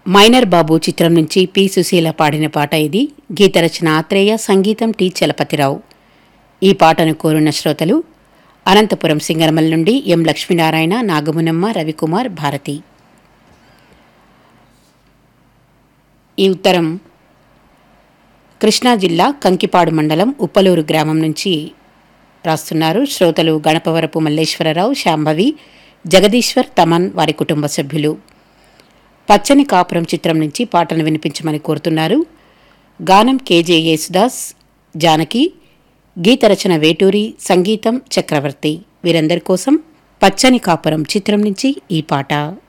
minor బాబు చిత్రం నుంచి P Susheela పాడిన పాట ఇది గీత రచన ఆత్రేయ సంగీతం టి చలపతిరావు ఈ పాటను కోరున్న శ్రోతలు అనంతపురం సింగరమల్ నుండి ఎం లక్ష్మీనారాయణ నాగమునమ్మ రవికుమార్ భారతి ఈ ఉత్తరం కృష్ణా జిల్లా కంకిపాడు మండలం ఉప్పలూరు గ్రామం నుంచి రాస్తున్నారు శ్రోతలు గణపవరపు మల్లేశ్వరరావు శాంభవి జగదీశ్వర్ తమన్ వారి కుటుంబ సభ్యులు పచ్చని కాపురం చిత్రం నుంచి పాటను వినిపించమని కోరుతున్నారు గానం కేజే యేసుదాస్ జానకి గీత రచన వేటూరి సంగీతం చక్రవర్తి వీరందరి కోసం పచ్చని కాపురం చిత్రం నుంచి ఈ పాట